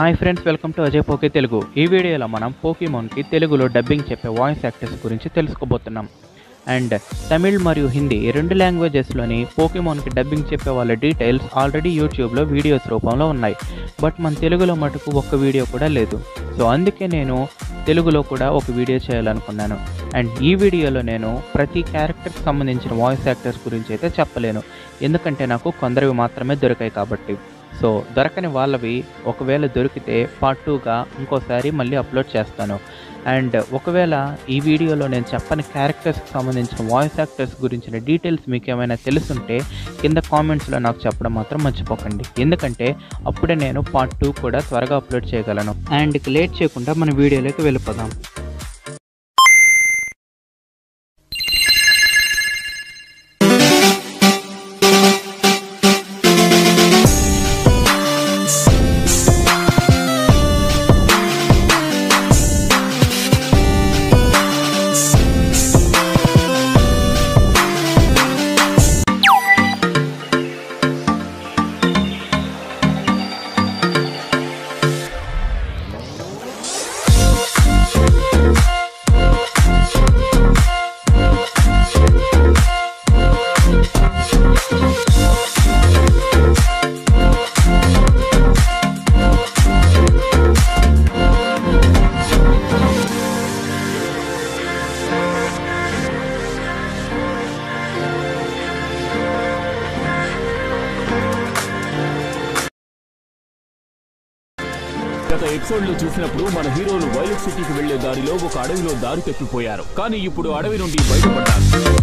hi friends welcome to Ajay Poke Telugu ఈ వీడియోలో మనం పోకీమోన్కి తెలుగులో డబ్బింగ్ చెప్పే వాయిస్ యాక్టర్స్ గురించి తెలుసుకోబోతున్నాం అండ్ తమిళ్ మరియు హిందీ ఈ రెండు లాంగ్వేజెస్లోని పోకీమోన్కి డబ్బింగ్ చెప్పే వాళ్ళ డీటెయిల్స్ ఆల్రెడీ యూట్యూబ్లో వీడియోస్ రూపంలో ఉన్నాయి బట్ మన తెలుగులో మటుకు ఒక్క వీడియో కూడా లేదు సో అందుకే నేను తెలుగులో కూడా ఒక వీడియో చేయాలనుకున్నాను అండ్ ఈ వీడియోలో నేను ప్రతి క్యారెక్టర్కి సంబంధించిన వాయిస్ యాక్టర్స్ గురించి అయితే చెప్పలేను ఎందుకంటే నాకు కొందరివి మాత్రమే దొరికాయి కాబట్టి సో దొరకని వాళ్ళవి ఒకవేళ దొరికితే పార్ట్ టూగా ఇంకోసారి మళ్ళీ అప్లోడ్ చేస్తాను అండ్ ఒకవేళ ఈ వీడియోలో నేను చెప్పని క్యారెక్టర్స్కి సంబంధించిన వాయిస్ యాక్టర్స్ గురించిన డీటెయిల్స్ మీకు ఏమైనా తెలుసుంటే కింద కామెంట్స్లో నాకు చెప్పడం మాత్రం మర్చిపోకండి ఎందుకంటే అప్పుడే నేను పార్ట్ టూ కూడా త్వరగా అప్లోడ్ చేయగలను అండ్ ఇక లేట్ చేయకుండా మన వీడియోలోకి వెళ్ళిపోదాం గత ఎపిసోడ్ లో చూసినప్పుడు మన హీరోలు వైలెట్ సిటీకి వెళ్లే దారిలో ఒక అడవిలో దారి తప్పిపోయారు కానీ ఇప్పుడు అడవి నుండి బయటపడ్డారు